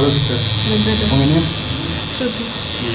Hello sister brother உங்கள் name Shruti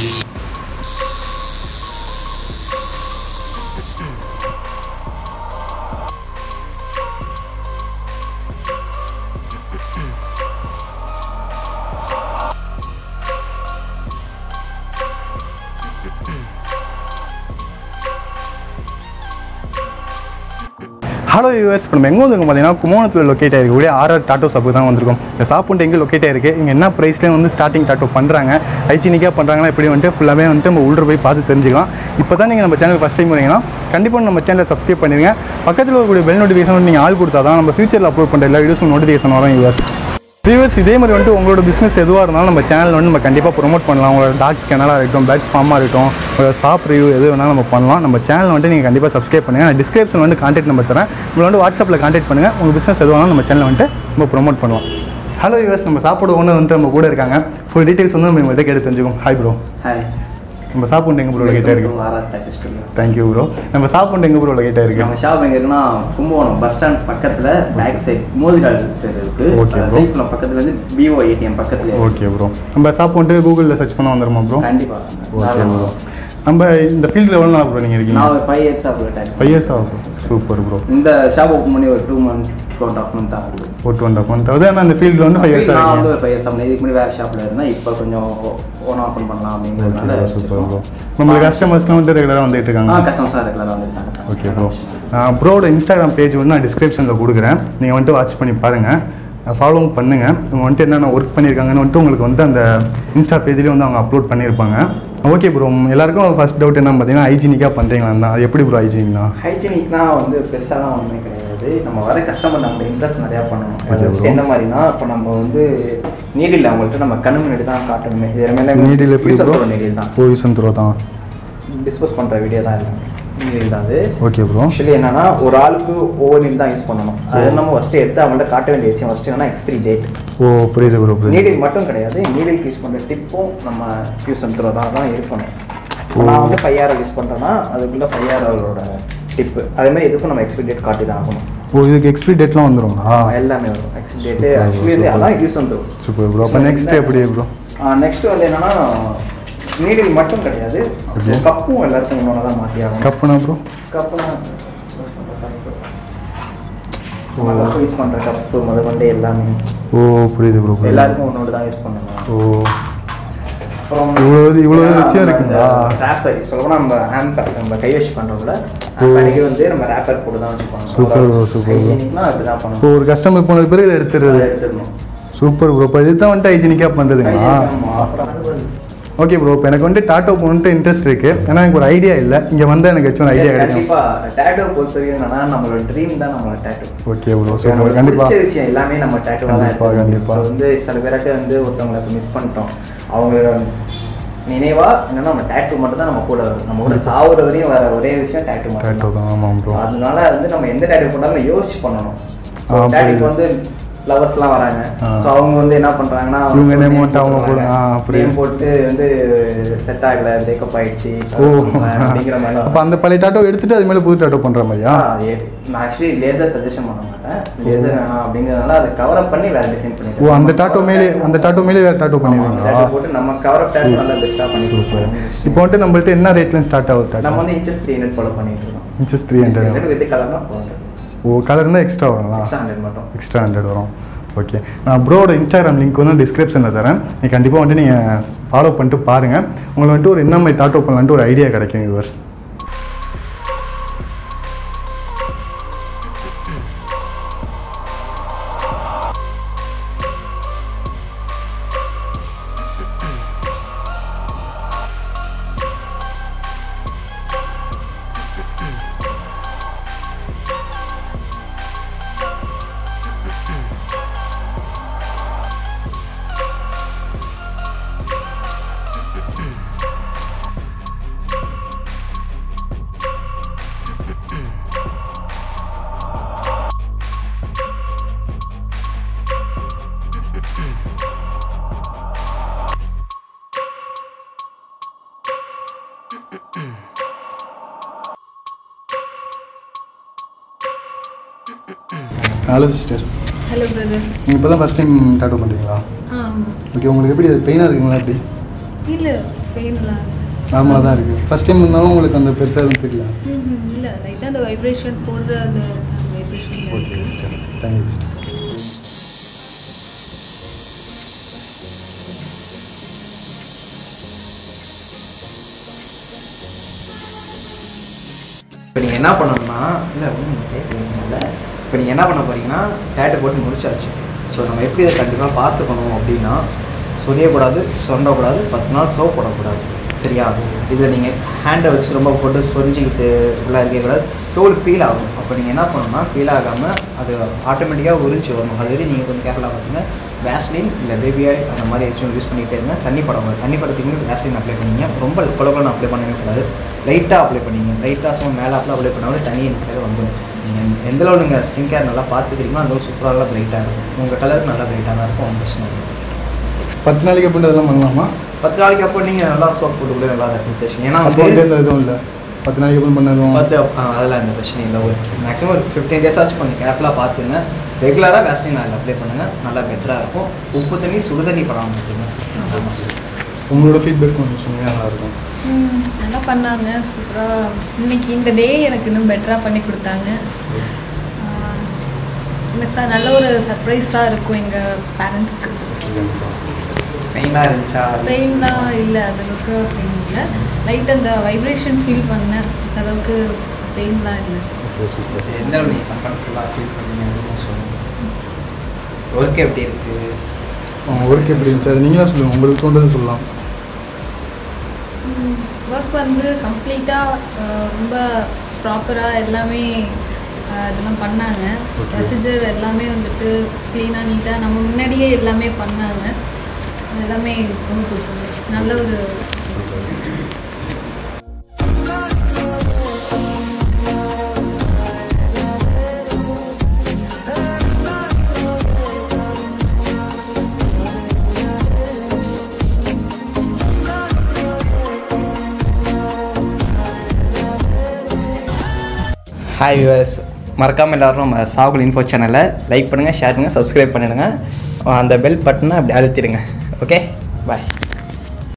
hello யூஎஸ் இப்போ நம்ம எங்கே வந்திருக்கோம் பார்த்தீங்கன்னா கும்போணத்தில் லொக்கேட் ஆயிருக்கக்கூடிய ஆர்ஆர் டாட்டோ ஷாப்பு தான் வந்திருக்கோம் இந்த ஷாப்புன்ட்டு எங்கே லொக்கேட் ஆயிருக்கு இங்கே என்ன ப்ரைஸ்லேயும் வந்து ஸ்டார்டிங் டாட்டோ பண்ணுறாங்க ஹைஜீனிக்காக பண்ணுறாங்கன்னா எப்படி வந்துட்டு ஃபுல்லாகவே வந்துட்டு நம்ம உள்ள போய் பார்த்து தெரிஞ்சுக்கலாம் இப்போ தான் நீங்கள் நம்ம சேனல் ஃபஸ்ட் டைம் வரீங்கன்னா கண்டிப்பாக நம்ம சேனலை சப்ஸ்கிரைப் பண்ணிடுங்க பக்கத்தில் இருக்கக்கூடிய பெல் நோட்டிஃபிகேஷன் நீங்கள் ஆள் கொடுத்தா தான் நம்ம ஃபியூச்சரில் அப்லோட் பண்ணுற எல்லா வீடியோஸும் நோட்டிஃபிகேஷன் வரும் யூஎஸ் வியூவர்ஸ் இதே மாதிரி வந்துட்டு உங்களோட பிஸ்னஸ் எதுவாக இருந்தாலும் நம்ம சேனல் வந்து நம்ம கண்டிப்பாக ப்ரோமோட் பண்ணலாம் உங்களோட டாக்ஸ் கெனலாக இருக்கட்டும் பேட்ஸ் ஃபார்மாக இருக்கட்டும் உங்களோட ஷாப் ரிவ்யூ எது வேணாலும் நம்ம பண்ணலாம் நம்ம சேனல் வந்துட்டு நீங்கள் கண்டிப்பாக சப்ஸ்கிரைப் பண்ணுங்கள் நான் டிஸ்கிரிப்ஷன் வந்து கான்டாக்ட் நம்பர் தரேன் உங்களை வந்து வாட்ஸ்அப்பில் கான்டாக்ட் பண்ணுங்கள் உங்கள் பிஸ்னஸ் எது வேணாலும் நம்ம சேனல் வந்துட்டு நம்ம ப்ரோமோட் பண்ணலாம் ஹலோ யூஎஸ் நம்ம சாப்பாடு ஒன்று வந்துட்டு நம்ம கூட இருக்காங்க ஃபுல் டீட்டெயில்ஸ் வந்து நம்ம இவங்கள்ட்ட கேட்டு தெரிஞ்சுக்கோம் ஹாய் ப்ரோ ஹாய் நம்ம சாப்பிட்டு எங்கே ப்ரோ லொக்கேட்டாக இருக்கு RR tattoo studio thank you bro நம்ம சாப்பிட்டு எங்கே ப்ரோ லொக்கேட்டாக இருக்கு நம்ம ஷாப் எங்க இருக்குன்னா கும்பகோணம் பஸ் ஸ்டாண்ட் பக்கத்துல பேக் சைட் மோதிகால் தெரு இருக்கு Okay, bro. சைக்கிள் பக்கத்துல இருந்து பிஓ ஏடிஎம் பக்கத்துல இருக்கு. ஓகே ப்ரோ நம்ம சாப்பிட்டு கூகுளில் சர்ச் பண்ண வந்துடுமா ப்ரோ கண்டிப்பா ஓகே ப்ரோ நம்ம இந்த ஃபீல்டில் எவ்வளோ நாள் ப்ரோ நீங்கள் இருக்கீங்க நான் ஒரு ஃபைவ் இயர்ஸ் ஆகுது ஃபைவ் இயர்ஸ் ஆகும் சூப்பர் ப்ரோ இந்த ஷாப் ஓப்பன் பண்ணி ஒரு two month two and half month ஆகுது ஒரு டூ அண்ட் மந்த் அதாவது ஆனால் அந்த ஃபீல்டில் வந்து ஃபைவ் இயர்ஸ் நான் வந்து ஆகும் ஒரு ஃபைவ் இயர்ஸ் ஆகும் இதுக்கு முன்னாடி வேற ஷாப்ல இருந்தேன் இப்போ கொஞ்சம் ஓன் ஓப்பன் பண்ணலாம் அப்படிங்கிறதுனால சூப்பர் ப்ரோ நம்மளுக்கு கஸ்டமர்ஸ்லாம் வந்து ரெகுலராக வந்துட்டு ஆ இருக்காங்க கஸ்டமர்ஸாக ரெகுலராக வந்துருக்காங்க ஓகே ப்ரோ ப்ரோட இன்ஸ்டாகிராம் பேஜ் வந்து நான் டிஸ்கிரிப்ஷனில் கொடுக்குறேன் நீங்கள் வந்துட்டு வாட்ச் பண்ணி பாருங்கள் ஃபாலோ பண்ணுங்கள் இவங்க வந்துட்டு என்னென்ன ஒர்க் பண்ணியிருக்காங்கன்னு வந்துட்டு உங்களுக்கு வந்து அந்த இன்ஸ்டா பேஜ்லேயும் வந்து அவங்க அப்லோட் பண்ணியிருப்பாங்க ஓகே ப்ரோ எல்லாருக்கும் ஃபர்ஸ்ட் டவுட் என்ன பார்த்தீங்கன்னா ஹைஜீனிக்காக பண்ணுறீங்களா தான் அது எப்படி ப்ரோ ஹைஜீனிக்னா ஹைஜீனிக்னா வந்து பெருசாலாம் ஒன்றுமே கிடையாது நம்ம வர கஸ்டமர் நம்ம இம்ப்ரெஸ் நிறையா பண்ணணும் Okay, அது bro. first என்ன மாதிரினா இப்போ நம்ம வந்து நீடில் அவங்கள்ட்ட நம்ம கண்ணு முன்னாடி தான் காட்டணுமே இது எல்லாமே நீடில் எப்படி ப்ரோ நீடில் தான் போயிசன் த்ரோ தான் டிஸ்போஸ் பண்ணுற வீடியோ தான் இல்லை நீடில் தான் அது ஓகே ப்ரோ ஆக்சுவலி என்னன்னா ஒரு ஆளுக்கு ஒவ்வொரு நீல் தான் யூஸ் பண்ணணும் அது நம்ம ஃபஸ்ட்டு எடுத்து அவங்கள்ட்ட காட்ட வேண்டிய விஷயம் ஃபஸ்ட்டு என்னன்னா எக்ஸ்பிரி டேட் ஓ புரியுது ப்ரோ புரியுது நீடில் மட்டும் கிடையாது நீடில் யூஸ் பண்ணுற டிப்பும் நம்ம யூஸ் பண்ணுறதா தான் தான் இருக்கணும் இப்போ நான் வந்து ஃபைவ் ஆர் யூஸ் பண்ணுறேன்னா அதுக்குள்ளே ஃபைவ் ஆரோட டிப்பு அதேமாதிரி இதுக்கும் நம்ம எக்ஸ்பிரி டேட் காட்டி தான் ஆகணும் ஓ இதுக்கு எக்ஸ்பிரி டேட்லாம் வந்துருங்களா எல்லாமே வரும் எக்ஸ்பிரி டேட்டு ஆக்சுவலி வந்து அதான் யூஸ் வந்து சூப்பர் ப்ரோ அப்போ நெக்ஸ்ட் எப்படி ப்ரோ நெக்ஸ்ட் வந்து என்னன்னா நீடில் மட்டும் கிடையாது Okay. கப்பும் எல்லாருக்கும் இன்னொன்று தான் மாற்றி ஆகணும் கப்புனா ப்ரோ கப்புனா கப்பு யூஸ் பண்ணுற கப்பு முத கொண்டு எல்லாமே ஓ புரியுது ப்ரோ புரியுது எல்லாருக்கும் ஒன்னோட தான் யூஸ் பண்ணணும் ஓ அப்புறம் இவ்வளவு- இவ்வளவு விஷயம் இருக்குங்களா? ரேப்பர் சொல்லப்போனால் நம்ம ஹேண்ட் நம்ம கை வச்சு பண்ணுறோம்ல ஓ. அன்றைக்கி வந்து நம்ம ரேப்பர் போட்டு தான் வச்சு பண்ணணும் Super bro, super bro. ஹைஜீனிக்னா அப்படி தான் இப்போ பண்ணணும் ஒரு கஸ்டமர் போனது பிறகு இதை எடுத்துடுறது அதை எடுத்துடணும் சூப்பர் ப்ரோ இப்போ இதுதான் வந்துட்டு ஹைஜீனிக்காக பண்ணுறதுங்களா ஆமா. அப்புறம் ஓகே ப்ரோ இப்போ எனக்கு வந்துட்டு டாட்டோ போகணுன்ட்டு இன்ட்ரெஸ்ட் இருக்கு ஏன்னா எனக்கு ஒரு ஐடியா இல்லை இங்கே வந்தால் எனக்கு ஏதாச்சும் ஒரு ஐடியா கிடைக்கும் கண்டிப்பா டேட்டோ பொறுத்த வரைக்கும் என்னன்னா நம்மளோட ட்ரீம் தான் நம்மளோட டேட்டோ ஓகே ப்ரோ நமக்கு சூப்பர் கண்டிப்பாக பிடிச்ச விஷயம் எல்லாமே நம்ம டேட்டுவாக தான் கண்டிப்பா, இருக்கு. கண்டிப்பா. So வந்து சில பேர்கிட்ட வந்து ஒருத்தவங்களை மிஸ் பண்ணிட்டோம் அவங்களோட நினைவா என்னன்னா நம்ம டேட்டு மட்டும் தான் நம்ம கூட வரும். நம்ம கூட சாவுற வரையும் வர ஒரே விஷயம் டேட்டு மட்டும் டாட்டோ தான். தான் ஆமாம் ப்ரோ So அதனால வந்து நம்ம எந்த டேட்டு போட்டாலும் யோசிச்சு பண்ணணும் ஆ, டேட்டுக்கு புரியுது. வந்து லவர்ஸ்லாம் வராங்க ஆ. ஸோ அவங்க வந்து என்ன பண்றாங்கன்னா இவங்க name name போட்டு அவங்க போடுறாங்க. போடு- ஆ, புரியுது. Name போட்டு வந்து செட் ஆகல பிரேக்கப் ஆயிடுச்சு ஓ அப்படிங்கிற மாதிரி அப்போ அந்த பழைய டாட்டோ எடுத்துட்டு அது மேலே புது டாட்டோ பண்ணுற மாதிரியா ஆ, ஏ- நான் ஆக்சுவலி லேசர் சஜஷன் பண்ண மாட்டேன் லேசர் வேணாம் அப்படிங்கிறதுனால அதை கவர் அப் பண்ணி வேற டிசைன் பண்ணிட்டேன் ஓ அந்த டாட்டோ மேலே அந்த டாட்டோ மேலே வேறு டாட்டோ ஆமா, பண்ணிடுவீங்களா tattoo போட்டு நம்ம கவர் அப் டேட்டோ நல்லா பெஸ்ட்டாக பண்ணி கொடுப்போம் இப்போ வந்துட்டு நம்மள்ட்ட என்ன ரேட்ல ஸ்டார்ட் ஆகுது நம்ம டாட்டோ வந்து இன்ச்சஸ் த்ரீ ஹண்ட்ரட் ஃபாலோ பண்ணிட்டு இருக்கோம் இன்ச்சஸ் த்ரீ ஹண்ட்ரட் வித் கலர்னா போகுது ஓ கலர்னா எக்ஸ்ட்ரா வருங்களா எக்ஸ்ட்ரா ஹண்ட்ரட் மட்டும் எக்ஸ்ட்ரா ஹண்ட்ரட் வரும் ஓகே நான் ப்ரோட இன்ஸ்டாகிராம் லிங்க் வந்து டிஸ்கிரிப்ஷனில் தரேன் நீ கண்டிப்பாக வந்துட்டு நீங்கள் ஃபாலோ பண்ணிட்டு பாருங்கள் உங்களுக்கு வந்துட்டு ஒரு என்ன மாதிரி டாட்டோ பண்ணலான்ட்டு ஒரு ஐடியா கிடைக்கும் யூவர்ஸ் ஹலோ சிஸ்டர் ஹலோ பிரதர் நீங்கள் இப்போ தான் ஃபஸ்ட் டைம் டாட்டோ பண்ணுறீங்களா ஆ ஆமாம் ஓகே உங்களுக்கு எப்படி அது பெயினாக இருக்குங்களா எப்படி இல்லை பெயின்லாம் நார்மலாக தான் இருக்குது ஃபஸ்ட் டைம் இருந்தாலும் உங்களுக்கு அந்த பெருசாக எதுவும் தெரியல இல்லை லைட்டாக அந்த வைப்ரேஷன் போடுற அந்த vibration okay sister thank you sister இப்போ நீங்கள் என்ன பண்ணணும்னா இல்லை இல்லை இப்போ நீங்கள் என்ன பண்ண போறீங்கன்னா டேட்டு போட்டு முடிச்சாச்சு ஸோ நம்ம எப்படி இதை கண்டிப்பாக பார்த்துக்கணும் அப்படின்னா சொரியக்கூடாது சொண்டக்கூடாது பத்து நாள் சோப் போடக்கூடாது சரியா இதில் நீங்கள் ஹேண்டை வச்சு ரொம்ப போட்டு சொரிஞ்சிக்கிட்டு ஃபுல்லாக இருக்கக்கூடாது தோல் ஃபீல் ஆகும் அப்போ நீங்கள் என்ன பண்ணணும்னா ஃபீல் ஆகாமல் அது ஆட்டோமேட்டிக்காக உறிஞ்சி வரணும் அது வரையும் நீங்கள் கொஞ்சம் கேர்ஃபுல்லாக பார்த்தீங்கன்னா வேஸ்லின் இல்லை பேபி ஆயில் அந்த மாதிரி ஏதாச்சும் யூஸ் பண்ணிகிட்டே இருங்க தண்ணி படம் தண்ணி படத்துக்கு வேஸ்லின் அப்ளை பண்ணிங்க ரொம்ப குழப்பம் அப்ளை பண்ணவே கூடாது லைட்டாக அப்ளை பண்ணிங்க லைட்டாக சும்மா மேலே அப்ளை அப்ளை பண்ணாலும் தண்ணி எனக்கு வந்துடும் நீங்கள் எந்த அளவு நீங்கள் ஸ்கின் கேர் நல்லா பார்த்துக்கிறீங்களோ அந்த அளவு சூப்பராக நல்லா பிரைட்டாக இருக்கும் உங்கள் கலருக்கு நல்லா பிரைட்டாக தான் இருக்கும் ஒன்றும் பிரச்சனை இல்லை பத்து நாளைக்கு அப்புறம் இதெல்லாம் பண்ணலாமா பத்து நாளைக்கு அப்போ நீங்கள் நல்லா சோப் போட்டு கூட நல்லா தட்டி தேய்ச்சிங்க ஏன்னா அப்போ வந்து வந்து எந்த இதுவும் இல்லை பத்து நாளைக்கு அப்புறம் பண்ணதும் பத்து ஆ, அதெல்லாம் எந்த பிரச்சனையும் இல்லை ஒரு மேக்ஸிமம் ஒரு ஃபிஃப்டீன் டேஸ் ஆச்சு கொஞ்சம் கேர்ஃபுல்லாக பார்த்துங்க ரெகுலராக வேஸ்லின் ஆயில் அப்ளை பண்ணுங்கள் நல்லா பெட்டராக இருக்கும் உப்பு தண்ணி சுடு தண்ணி படாமல் இருக்குங்க நல்லா மஸ்ட் உங்களோட ஃபீட்பேக் கொஞ்சம் சொன்னீங்கன்னா நல்லாயிருக்கும் ம், நல்லா பண்ணாங்க சூப்பராக இன்னைக்கு இந்த டே எனக்கு இன்னும் பெட்டராக பண்ணி கொடுத்தாங்க ஆஹ், எனக்கு சார் நல்ல ஒரு சர்ப்ரைஸாக இருக்கும் எங்கள் பேரண்ட்ஸ்க்கு பெயினாக இருந்துச்சா பெயின்லாம் இல்லை அந்த அளவுக்கு பெயின் இல்லை லைட் அந்த வைப்ரேஷன் ஃபீல் பண்ணேன் அந்த அளவுக்கு பெயின்லாம் இல்லை சரி, எந்த அளவு நீங்கள் கம்ஃபர்டபுளாக ஃபீல் பண்ணீங்க அப்படின்னு சொல்லுங்கள் ஒர்க் எப்படி இருக்குது ஒர்க் எப்படி இருந்துச்சு அது நீங்களா சொல்லுங்கள் உங்களுக்கு தோன்றது சொல்லலாம் ஒர்க் வந்து கம்ப்ளீட்டாக ரொம்ப ப்ராப்பராக எல்லாமே ஆஹ், இதெல்லாம் பண்ணாங்க Okay. ப்ரொசீஜர் எல்லாமே வந்துட்டு க்ளீனாக நீட்டாக நம்ம முன்னாடியே எல்லாமே பண்ணாங்க அது எல்லாமே ரொம்ப பிடிச்சிருந்துச்சு நல்ல ஒரு ஹாய் வியூவர்ஸ் மறக்காமல் எல்லாரும் நம்ம சாகுல் இன்ஃபோ சேனலை லைக் பண்ணுங்கள் ஷேர் பண்ணுங்கள் சப்ஸ்கிரைப் பண்ணிடுங்க அந்த பெல் பட்டனை அப்படி அழுத்திடுங்க ஓகே பாய்